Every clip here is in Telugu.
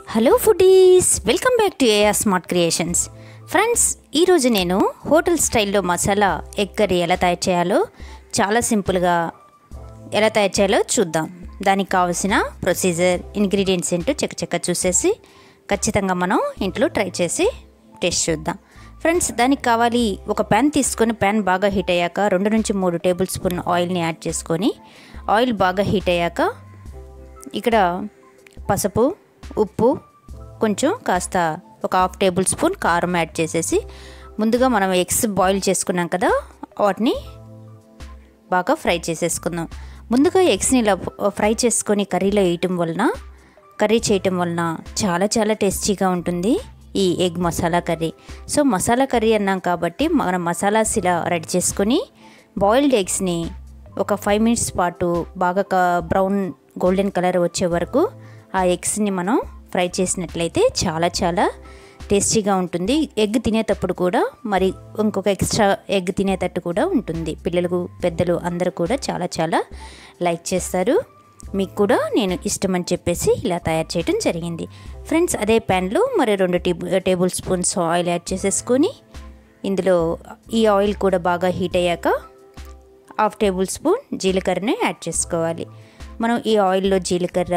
hello foodies welcome back to AR smart creations friends ఈరోజు నేను హోటల్ స్టైల్లో మసాలా ఎగ్ కర్రీ ఎలా తయారు చేయాలో చాలా సింపుల్గా ఎలా తయారు చేయాలో చూద్దాం దానికి కావాల్సిన ప్రొసీజర్ ఇంగ్రీడియంట్స్ ఏంటో చక్కచక్క చూసేసి ఖచ్చితంగా మనం ఇంట్లో ట్రై చేసి టేస్ట్ చూద్దాం ఫ్రెండ్స్ దానికి కావాలి ఒక ప్యాన్ తీసుకొని ప్యాన్ బాగా హీట్ అయ్యాక రెండు నుంచి మూడు టేబుల్ స్పూన్ ఆయిల్ని యాడ్ చేసుకొని ఆయిల్ బాగా హీట్ అయ్యాక ఇక్కడ పసుపు ఉప్పు కొంచెం కాస్త ఒక హాఫ్ టేబుల్ స్పూన్ కారం యాడ్ చేసేసి ముందుగా మనం ఎగ్స్ బాయిల్ చేసుకున్నాం కదా వాటిని బాగా ఫ్రై చేసేసుకుందాం ముందుగా ఎగ్స్ని ఇలా ఫ్రై చేసుకొని కర్రీలో వేయటం వలన కర్రీ చేయటం వలన చాలా చాలా టేస్టీగా ఉంటుంది ఈ egg masala curry so masala curry అన్నాం కాబట్టి మనం మసాలాస్ ఇలా రెడీ చేసుకొని బాయిల్డ్ ఎగ్స్ని ఒక ఫైవ్ మినిట్స్ పాటు బాగా బ్రౌన్ గోల్డెన్ కలర్ వచ్చే వరకు ఆ ఎగ్స్ని మనం ఫ్రై చేసినట్లయితే చాలా చాలా టేస్టీగా ఉంటుంది ఎగ్ తినేటప్పుడు కూడా మరి ఇంకొక ఎక్స్ట్రా ఎగ్ తినేటట్టు కూడా ఉంటుంది పిల్లలకు పెద్దలు అందరూ కూడా చాలా చాలా లైక్ చేస్తారు మీకు కూడా నేను ఇష్టం అని చెప్పేసి ఇలా తయారు చేయడం జరిగింది ఫ్రెండ్స్ అదే ప్యాన్లో మరి రెండు టేబుల్ స్పూన్స్ ఆయిల్ యాడ్ చేసేసుకొని ఇందులో ఈ ఆయిల్ కూడా బాగా హీట్ అయ్యాక హాఫ్ టేబుల్ స్పూన్ జీలకర్రని యాడ్ చేసుకోవాలి మనం ఈ ఆయిల్లో జీలకర్ర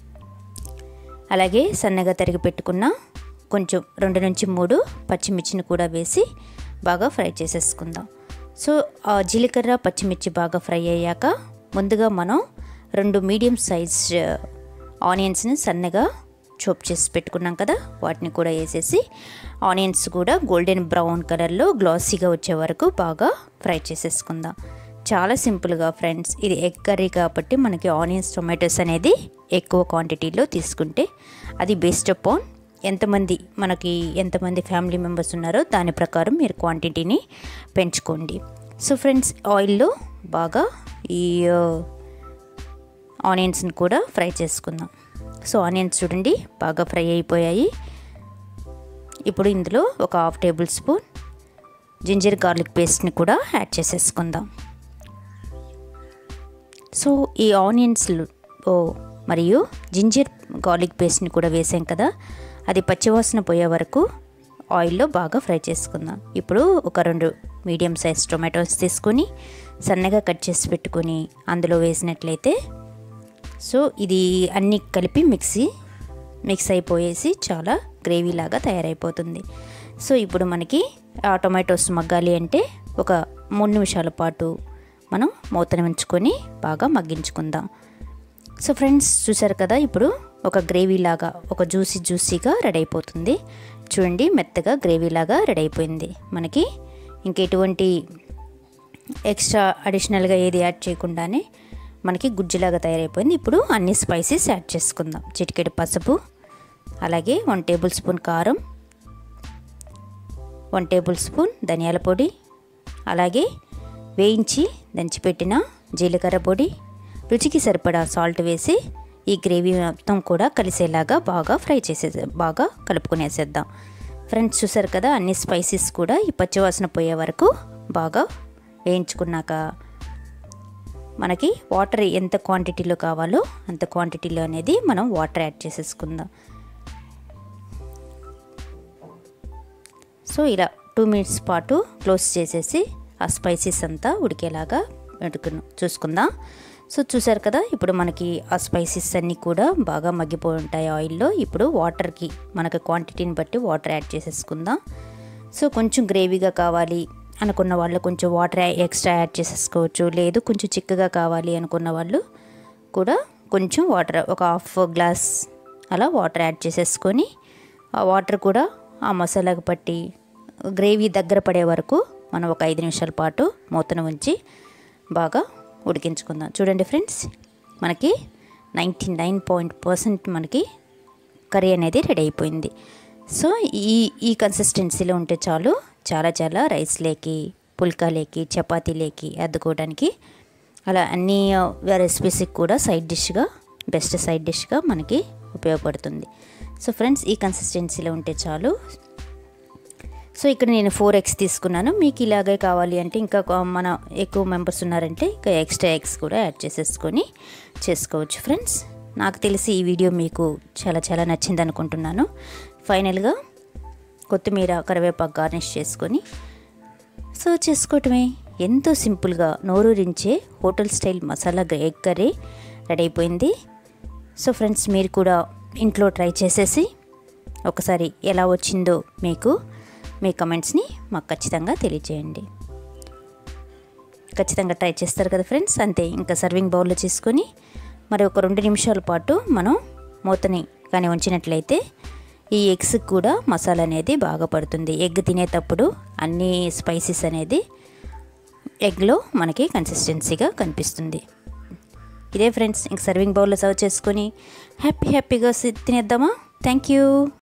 అలాగే సన్నగా తరిగి పెట్టుకున్న కొంచెం రెండు నుంచి మూడు పచ్చిమిర్చిని కూడా వేసి బాగా ఫ్రై చేసేసుకుందాం సో ఆ జీలకర్ర పచ్చిమిర్చి బాగా ఫ్రై అయ్యాక ముందుగా మనం రెండు మీడియం సైజ్ ఆనియన్స్ని సన్నగా చోప్ చేసి పెట్టుకున్నాం కదా వాటిని కూడా వేసేసి ఆనియన్స్ కూడా గోల్డెన్ బ్రౌన్ కలర్లో గ్లాసీగా వచ్చే వరకు బాగా ఫ్రై చేసేసుకుందాం చాలా సింపుల్గా ఫ్రెండ్స్ ఇది ఎగ్ కర్రీ కాబట్టి మనకి ఆనియన్స్ టొమాటోస్ అనేది ఎక్కువ క్వాంటిటీలో తీసుకుంటే అది బేస్డ్ అపాన్ ఎంతమంది మనకి ఎంతమంది ఫ్యామిలీ మెంబర్స్ ఉన్నారో దాని ప్రకారం మీరు క్వాంటిటీని పెంచుకోండి సో ఫ్రెండ్స్ ఆయిల్లో బాగా ఈ ఆనియన్స్ని కూడా ఫ్రై చేసుకుందాం సో ఆనియన్స్ చూడండి బాగా ఫ్రై అయిపోయాయి ఇప్పుడు ఇందులో ఒక half tablespoon ginger garlic పేస్ట్ని కూడా యాడ్ చేసేసుకుందాం సో ఈ ఆనియన్స్లో మరియు జింజర్ గార్లిక్ పేస్ట్ని కూడా వేసాం కదా అది పచ్చివాసన పోయే వరకు ఆయిల్లో బాగా ఫ్రై చేసుకుందాం ఇప్పుడు ఒక రెండు మీడియం సైజ్ టొమాటోస్ తీసుకొని సన్నగా కట్ చేసి పెట్టుకొని అందులో వేసినట్లయితే సో ఇది అన్నీ కలిపి మిక్సీ మిక్స్ అయిపోయేసి చాలా గ్రేవీ లాగా తయారైపోతుంది సో ఇప్పుడు మనకి ఆ టొమాటోస్ మగ్గాలి అంటే ఒక మూడు నిమిషాల పాటు మనం మూతను ఉంచుకొని బాగా మగ్గించుకుందాం సో ఫ్రెండ్స్ చూసారు కదా ఇప్పుడు ఒక గ్రేవీ లాగా ఒక జ్యూసీ జ్యూసీగా రెడీ అయిపోతుంది చూడండి మెత్తగా గ్రేవీ లాగా రెడీ అయిపోయింది మనకి ఇంకెటువంటి ఎక్స్ట్రా అడిషనల్గా ఏది యాడ్ చేయకుండానే మనకి గుజ్జులాగా తయారైపోయింది ఇప్పుడు అన్ని స్పైసెస్ యాడ్ చేసుకుందాం చిటికెడు పసుపు అలాగే వన్ టేబుల్ స్పూన్ కారం వన్ టేబుల్ స్పూన్ ధనియాల పొడి అలాగే వేయించి దంచిపెట్టిన జీలకర్ర పొడి రుచికి సరిపడా సాల్ట్ వేసి ఈ గ్రేవీ మొత్తం కూడా కలిసేలాగా బాగా ఫ్రై చేసే బాగా కలుపుకునేసేద్దాం ఫ్రెండ్స్ చూసారు కదా అన్ని స్పైసెస్ కూడా ఈ పచ్చివాసన పోయే వరకు బాగా వేయించుకున్నాక మనకి వాటర్ ఎంత క్వాంటిటీలో కావాలో అంత క్వాంటిటీలో అనేది మనం వాటర్ యాడ్ చేసేసుకుందాం సో ఇలా టూ మినిట్స్ పాటు క్లోజ్ చేసేసి ఆ స్పైసెస్ అంతా ఉడికేలాగా పెట్టుకుని చూసుకుందాం సో చూసారు కదా ఇప్పుడు మనకి ఆ స్పైసెస్ అన్నీ కూడా బాగా మగ్గిపోయి ఉంటాయి ఆయిల్లో ఇప్పుడు వాటర్కి మనకి క్వాంటిటీని బట్టి వాటర్ యాడ్ చేసేసుకుందాం సో కొంచెం గ్రేవీగా కావాలి అనుకున్న వాళ్ళు కొంచెం వాటర్ ఎక్స్ట్రా యాడ్ చేసేసుకోవచ్చు లేదు కొంచెం చిక్కగా కావాలి అనుకున్న వాళ్ళు కూడా కొంచెం వాటర్ ఒక హాఫ్ గ్లాస్ అలా వాటర్ యాడ్ చేసేసుకొని ఆ వాటర్ కూడా ఆ మసాలాకు పట్టి గ్రేవీ దగ్గర పడే వరకు మనం ఒక ఐదు నిమిషాల పాటు మూతను ఉంచి బాగా ఉడికించుకుందాం చూడండి ఫ్రెండ్స్ మనకి నైంటీ నైన్ పాయింట్ పర్సెంట్ మనకి కర్రీ అనేది రెడీ అయిపోయింది సో ఈ ఈ కన్సిస్టెన్సీలో ఉంటే చాలు చాలా చాలా రైస్ లేకి పుల్కా లేకి చపాతీ లేకి అద్దుకోవడానికి అలా అన్ని రెసిపీస్కి కూడా సైడ్ డిష్గా బెస్ట్ సైడ్ డిష్గా మనకి ఉపయోగపడుతుంది సో ఫ్రెండ్స్ ఈ కన్సిస్టెన్సీలో ఉంటే చాలు సో ఇక్కడ నేను ఫోర్ ఎగ్స్ తీసుకున్నాను మీకు ఇలాగే కావాలి అంటే ఇంకా మన ఎక్కువ మెంబర్స్ ఉన్నారంటే ఇంకా ఎక్స్ట్రా ఎగ్స్ కూడా యాడ్ చేసేసుకొని చేసుకోవచ్చు ఫ్రెండ్స్ నాకు తెలిసి ఈ వీడియో మీకు చాలా చాలా నచ్చింది అనుకుంటున్నాను ఫైనల్గా కొత్తిమీర కరివేపాకు గార్నిష్ చేసుకొని సర్వ్ చేసుకోవటమే ఎంతో సింపుల్గా నోరూరించే hotel style masala egg curry ready అయిపోయింది సో ఫ్రెండ్స్ మీరు కూడా ఇంట్లో ట్రై చేసేసి ఒకసారి ఎలా వచ్చిందో మీకు మీ కమెంట్స్ని మాకు ఖచ్చితంగా తెలియజేయండి ఖచ్చితంగా ట్రై చేస్తారు కదా ఫ్రెండ్స్ అంతే ఇంకా సర్వింగ్ బౌల్లో చేసుకొని మరి ఒక రెండు నిమిషాల పాటు మనం మూతని కానీ ఉంచినట్లయితే ఈ ఎగ్స్ కూడా మసాలా అనేది బాగా పడుతుంది ఎగ్ తినేటప్పుడు అన్ని స్పైసెస్ అనేది ఎగ్లో మనకి కన్సిస్టెన్సీగా కనిపిస్తుంది ఇదే ఫ్రెండ్స్ ఇంక సర్వింగ్ బౌల్లో సర్వ్ చేసుకొని హ్యాపీ హ్యాపీగా తినేద్దామా థ్యాంక్ యూ